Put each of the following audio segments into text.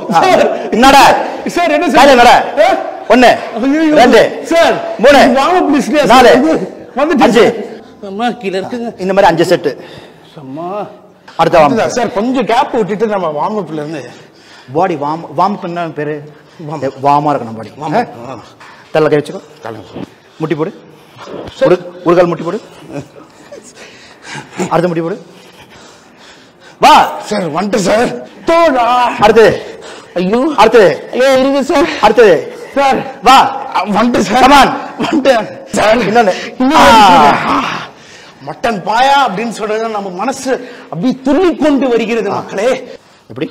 ஆ, sir. என்னடா sir என்ன கையில என்னடா ஆ? ஒண்ணு ஐயையோ. ரெண்டு சார் மூணு வாங்க ப்ளீஸ் நாலு வந்துட்டு அஞ்சு அம்மா கீழ இருக்குங்க இந்த மாதிரி அஞ்சு செட்டு அம்மா அடுத்த வாம் இதுதான் சார் கொஞ்சம் கேப் விட்டுட்டு நம்ம வார்ம் அப்ல இருந்து பாடி வாம் வாம் பண்ண பேரு வாமா இருக்கணும் பாடி தள்ள கை வச்சுக்கோ முட்டி போடு ஒரு- ஒரு கால் முட்டி போடு அடுத்த முட்டி போடு வா சார் வந்துட்டு சார் தோடா அடுத்தது ஐயோ அடுத்தது ஐயோ இருங்க சார் அடுத்தது சார் வா வந்துட்டு சார் Come on. வந்துட்டேன் சார் இன்னொன்னு. இன்னொன்னு ஆ. இருக்குங்க. மட்டன் பாயா அப்படின்னு சொல்றது நம்ம மனசு அப்படி துள்ளி கொண்டு வருகிறது மக்களே எப்படி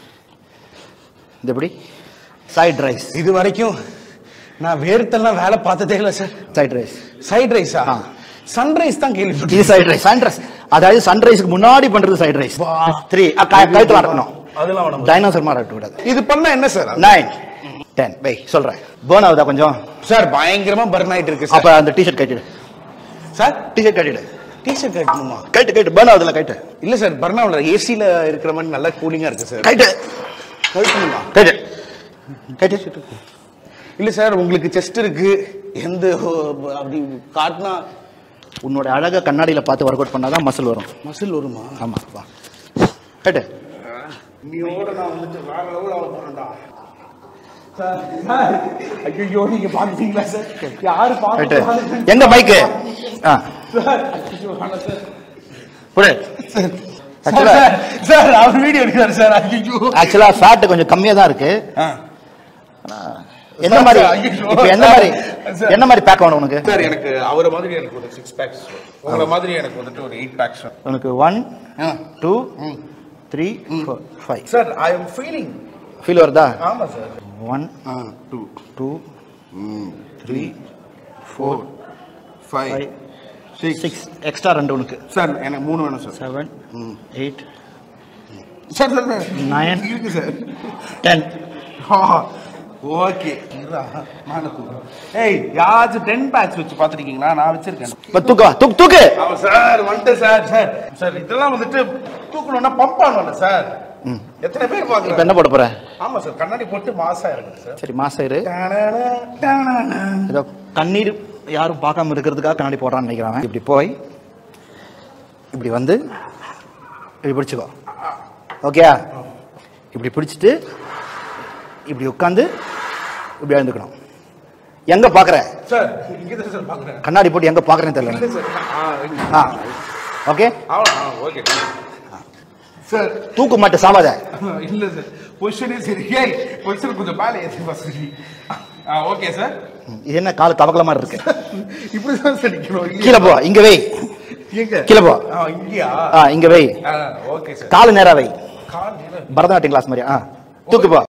இது எப்படி சைட் ரைஸ் இது வரைக்கும் நான் வேர்த்தெல்லாம் வேலை பார்த்ததே இல்லை சார் சைட் ரைஸ் சைட் ரைஸா ஆ. சன்ரைஸ் தான் கேள்விப்பட்டேன் இது சைட் ரைஸ் சன்ரைஸ் அதாவது சன்ரைஸ்க்கு முன்னாடி பண்றது சைட் ரைஸ் த்ரீ கழுத்துல இருக்கணும் அதெல்லாம் வேணாம். டைனோசர் மாதிரி இருக்கக் கூடாது இது பண்ணா என்ன சார் நைன் டென் பை சொல்றேன் பேர்ன் ஆகுதா கொஞ்சம் சார் பயங்கரமா பர்ன் ஆயிட்டு இருக்கு அப்ப சார் அந்த டிஷர்ட் கட்டிடு சார் டிஷர்ட் கட்டிடு டிஷர்ட் கட்டணுமா கைட்டு கைட்டு பேர்ன் ஆகுதுல கைட்டு இல்ல சார் பர்னாவில் ஏசில இருக்கிற மாதிரி நல்லா கூலிங்கா இருக்கு சார் கைட்டு கழட்டணுமா கைட்டு கைட்டு இல்ல சார் உங்களுக்கு செஸ்ட் இருக்கு எந்த ஓ, அப்படி காட்டினா உன்னோட அழகை கண்ணாடியில பார்த்து ஒர்க் அவுட் பண்ணாதான் மசில் வரும் மசில் வருமா ஆமா வா கைட்டு நீயோட நான் வந்துட்டு வேற லெவல் ஆக போறேன்டா சார் சார் ஐயோ நீங்க பாத்தீங்களா சார் யாரு ரைட்டு பாத்து எங்க பைக்கு ஆ சார் ஐயோ வேணாம் சார் புடு சார், ஆக்சுவலா சார், சார் அவர் வீடியோ எடுக்கிறார் சார் ஐயோ ஆக்சுவலா ஃபேட் கொஞ்சம் கம்மியா தான் இருக்கு ஆ. என்ன மாதிரி சார், ஐயோ. இப்போ என்ன மாதிரி சார். என்ன மாதிரி பேக் வேணும் உனக்கு சார் எனக்கு அவரை மாதிரி எனக்கு ஒரு சிக்ஸ் பேக்ஸ் உங்களை மாதிரி எனக்கு வந்துட்டு ஒரு எயிட் பேக்ஸ் உனக்கு ஒன் ஆ. Two three four five sir I am feeling feel வருதா ஆமா sir one two two three four five five six six extra ரெண்டு உனக்கு சார் எனக்கு மூணு வேணும் sir seven eight sir sir nine இருக்கு சார் டென் ஓகே ஏய் யாராச்சும் டென் பேக்ஸ் வச்சு பார்த்துருக்கீங்களா நான் வச்சிருக்கேன் இப்போ தூக்கு வா, தூக்கு தூக்கு ஆமா சார் வந்துட்டு சார் சார் சார் இதெல்லாம் வந்துட்டு தூக்கணும்னா பம்ப் ஆகணும்ல சார் எத்தனை பேர் இப்போ பாக்குறாங்க என்ன போட போற ஆமா சார் கண்ணாடி போட்டு மாசா இருக்குது சார் சரி மாசம் இரு டனன, டனன. ஏதோ கண்ணீர் யாரும் பார்க்காம இருக்கிறதுக்காக கண்ணாடி போடுறான்னு நினைக்கிறாங்க இப்படி போய் இப்படி வந்து இப்படி பிடிச்சிக்கோ ஓகே இப்படி பிடிச்சிட்டு இப்படி உட்காந்து இப்படி எழுந்துக்கணும் எங்க பாக்குற சார் இங்கதான் சார் பாக்குறேன் கண்ணாடி போட்டு எங்க பாக்குறேன்னு தெரியல இல்ல எனக்கு. சார் ஆ, இங்க. ஆ ஓகே அவ்வளோ, ஆ, ஓகே சார் தூக்கு மாட்டு சாவாத இல்ல சார் பொசிஷனே சரி ஏய் பொசிஷன் கொஞ்சம் மேலே ஏற்றி பசங்க ஆ ஓகே சார் இது என்ன கால் தவக்கல மாதிரி இருக்கு இப்படி தான் சார் நிக்கணும் கீழே போ இங்க வை எங்க கீழே போ ஆ இங்கயா ஆ இங்க வை ஆ ஓகே சார் காலு நேரா வை கால் நேரம் பரதநாட்டியம் கிளாஸ் மாதிரி ஆ தூக்கு போ